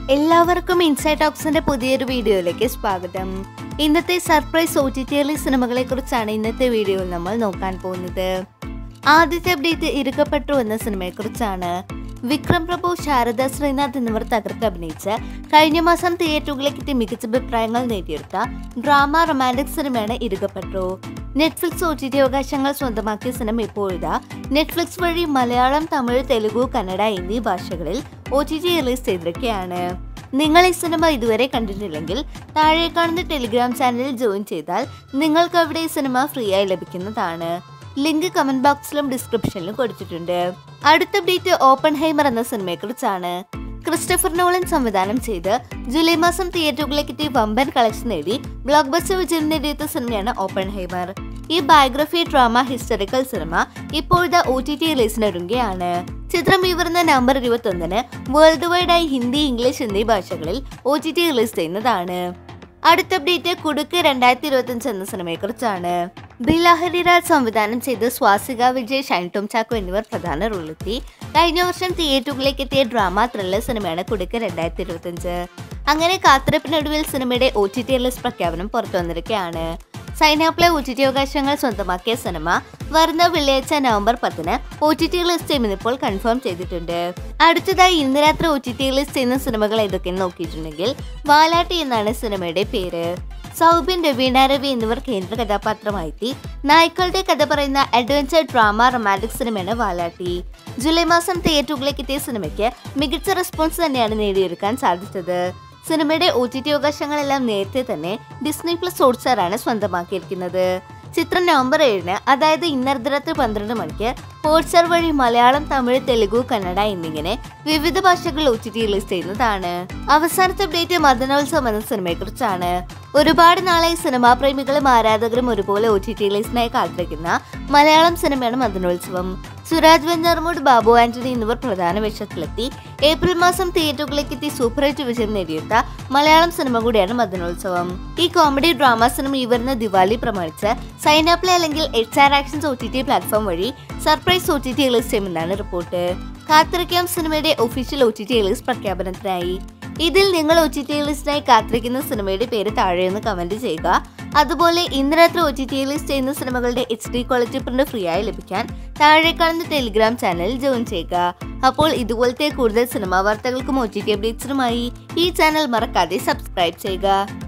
എല്ലാവർക്കും ഇൻസൈഡ് ടോക്സിന്റെ പുതിയൊരു വീഡിയോയിലേക്ക് സ്വാഗതം ഇന്നത്തെ സർപ്രൈസ് ഒ ടി ടി സിനിമകളെ കുറിച്ചാണ് ഇന്നത്തെ വീഡിയോയിൽ നമ്മൾ നോക്കാൻ പോകുന്നത് ആദ്യത്തെ അപ്ഡേറ്റ് ഇറുക്കപ്പെട്ടു എന്ന സിനിമയെക്കുറിച്ചാണ് വിക്രം പ്രഭു ശാരദ ശ്രീനാഥ് എന്നിവർ തകർത്ത് അഭിനയിച്ച് കഴിഞ്ഞ മാസം തിയേറ്ററുകളിലേക്ക് എത്തി മികച്ച അഭിപ്രായങ്ങൾ നേടിയെടുത്ത ഡ്രാമ റൊമാൻറ്റിക് സിനിമയാണ് ഇറുകപ്പെട്ടു നെറ്റ്ഫ്ലിക്സ് ഒ ടി ടി അവകാശങ്ങൾ സ്വന്തമാക്കിയ സിനിമ ഇപ്പോഴിതാ നെറ്റ്ഫ്ലിക്സ് വഴി മലയാളം തമിഴ് തെലുഗു കന്നഡ എന്നീ ഭാഷകളിൽ ഒ ടി ടി റിലീസ് ചെയ്തിരിക്കുകയാണ് നിങ്ങൾ ഈ സിനിമ ഇതുവരെ കണ്ടിട്ടില്ലെങ്കിൽ താഴെ കാണുന്ന ടെലിഗ്രാം ചാനലിൽ ജോയിൻ ചെയ്താൽ നിങ്ങൾക്ക് അവിടെ ഈ സിനിമ ഫ്രീ ആയി ലഭിക്കുന്നതാണ് ലിങ്ക് കമന്റ് ബോക്സിലും ഡിസ്ക്രിപ്ഷനിലും കൊടുത്തിട്ടുണ്ട് അടുത്ത അപ്ഡേറ്റ് ഓപ്പൺ ഹൈമർ എന്ന സിനിമയെക്കുറിച്ചാണ് ക്രിസ്റ്റഫർ നോളൻ സംവിധാനം ചെയ്ത് ജൂലൈ മാസം തിയേറ്ററുകളിലേക്ക് എത്തി വമ്പൻ കളക്ഷൻ നേടി ബ്ലോക്ക് ബസ്റ്റർ വിജയം നേടിയെത്ത സിനിമയാണ് ഓപ്പൺ ഹൈമർ ഈ ബയോഗ്രഫി ഡ്രാമ ഹിസ്റ്ററിക്കൽ സിനിമ ഇപ്പോഴത്തെ ഒ ടി ടി റിലീസിനൊരുങ്ങുകയാണ് ചിത്രം ഈ വരുന്ന നവംബർ ഇരുപത്തി ഒന്നിന് വേൾഡ് വൈഡായി ഹിന്ദി ഇംഗ്ലീഷ് എന്നീ ഭാഷകളിൽ ഒ ടി ടി റിലീസ് ചെയ്യുന്നതാണ് അടുത്ത അപ്ഡേറ്റ് കുടുക്ക് രണ്ടായിരത്തി ഇരുപത്തിയഞ്ച് എന്ന സിനിമയെക്കുറിച്ചാണ് ബിലാഹരിരാജ് സംവിധാനം ചെയ്ത് സ്വാസിക വിജയ് ഷൈൻ ടോം ചാക്കോ എന്നിവർ പ്രധാന റോളെത്തി കഴിഞ്ഞ വർഷം തിയേറ്ററുകളിലേക്ക് എത്തിയ ഡ്രാമ ത്രില്ലർ സിനിമയാണ് കുടുക്ക് രണ്ടായിരത്തി ഇരുപത്തിയഞ്ച് അങ്ങനെ കാത്തിരപ്പിനൊടുവിൽ സിനിമയുടെ ഒ ടി ടി റിലീസ് പ്രഖ്യാപനം പുറത്തു വന്നിരിക്കുകയാണ് സൈനാപ്ലെ ഒ ടി ടി അവകാശങ്ങൾ സ്വന്തമാക്കിയ സിനിമ വരുന്ന വെള്ളിയാഴ്ച നവംബർ പത്തിന് ഒ ടി ടി റിലീസ് ചെയ്യുമെന്ന് ഇപ്പോൾ കൺഫേം ചെയ്തിട്ടുണ്ട് അടുത്തതായി ഇന്ന് രാത്രി ഒ ടി ടി റിലീസ് ചെയ്യുന്ന സിനിമകൾ ഏതൊക്കെയെന്ന് നോക്കിയിട്ടുണ്ടെങ്കിൽ വാലാട്ടി എന്നാണ് സിനിമയുടെ പേര് സൗബിൻ രവീണ രവി എന്നിവർ കേന്ദ്ര കഥാപാത്രമായെത്തി നായ്ക്കളുടെ കഥ പറയുന്ന അഡ്വഞ്ചർ ഡ്രാമ റൊമാൻറ്റിക് സിനിമയാണ് വാലാട്ടി ജൂലൈ മാസം തിയേറ്ററുകളിലേക്ക് എത്തിയ സിനിമയ്ക്ക് മികച്ച റെസ്പോൺസ് തന്നെയാണ് നേടിയെടുക്കാൻ സാധിച്ചത് സിനിമയുടെ ഒ ടി ടി അവകാശങ്ങളെല്ലാം നേരത്തെ തന്നെ ഡിസ്നി പ്ലസ് ഹോട്ട്സ്റ്റാറാണ് സ്വന്തമാക്കിയിരിക്കുന്നത് ചിത്രം നവംബർ ഏഴിന് അതായത് ഇന്ന് അർദ്ധരാത്രി പന്ത്രണ്ട് മണിക്ക് ഹോട്ട്സ്റ്റാർ വഴി മലയാളം തമിഴ് തെലുഗു കന്നഡ എന്നിങ്ങനെ വിവിധ ഭാഷകളിൽ ഒ ടി ടി റിലീസ് ചെയ്യുന്നതാണ് അവസാനത്തെ അപ്ഡേറ്റ് മദനോത്സവം എന്ന സിനിമയെക്കുറിച്ചാണ് ഒരുപാട് നാളായി സിനിമാ പ്രേമികളും ആരാധകരും ഒരുപോലെ ഒ ടി ടി റിലീസിനായി കാത്തിരിക്കുന്ന മലയാളം സിനിമയാണ് മദനോത്സവം സുരാജ് വെഞ്ഞാറമൂട് ബാബു ആന്റണി എന്നിവർ പ്രധാന വേഷത്തിലെത്തി ഏപ്രിൽ മാസം തിയേറ്ററുകളിലേക്ക് എത്തി സൂപ്പർ ഹിറ്റ് വിജയം നേടിയെടുത്ത മലയാളം സിനിമ കൂടിയാണ് മദനോത്സവം ഈ കോമഡി ഡ്രാമ സിനിമ ഈ വരുന്ന ദിവാലി പ്രമാണിച്ച് സൈൻ അപ്ലൈ അല്ലെങ്കിൽ H R actions O T T platform വഴി surprise O T T release ചെയ്യുമെന്നാണ് റിപ്പോർട്ട് കാത്തിരിക്കാം സിനിമയുടെ official O T T release പ്രഖ്യാപനത്തിനായി ഇതിൽ നിങ്ങൾ ഒ ടി ടി റിലീസിനായി കാത്തിരിക്കുന്ന സിനിമയുടെ പേര് താഴെയൊന്ന് കമന്റ് ചെയ്യുക അതുപോലെ ഇന്ന് രാത്രി ഒ ടി ടി റിലീസ് ചെയ്യുന്ന സിനിമകളുടെ H D quality print free ആയി ലഭിക്കാൻ താഴെ കാണുന്ന ടെലിഗ്രാം ചാനലിൽ ജോയിൻ ചെയ്യുക അപ്പോൾ ഇതുപോലത്തെ കൂടുതൽ സിനിമാ വാർത്തകൾക്കും ഒ ടി ടി അപ്ഡേറ്റ്സിനുമായി ഈ ചാനൽ മറക്കാതെ സബ്സ്ക്രൈബ് ചെയ്യുക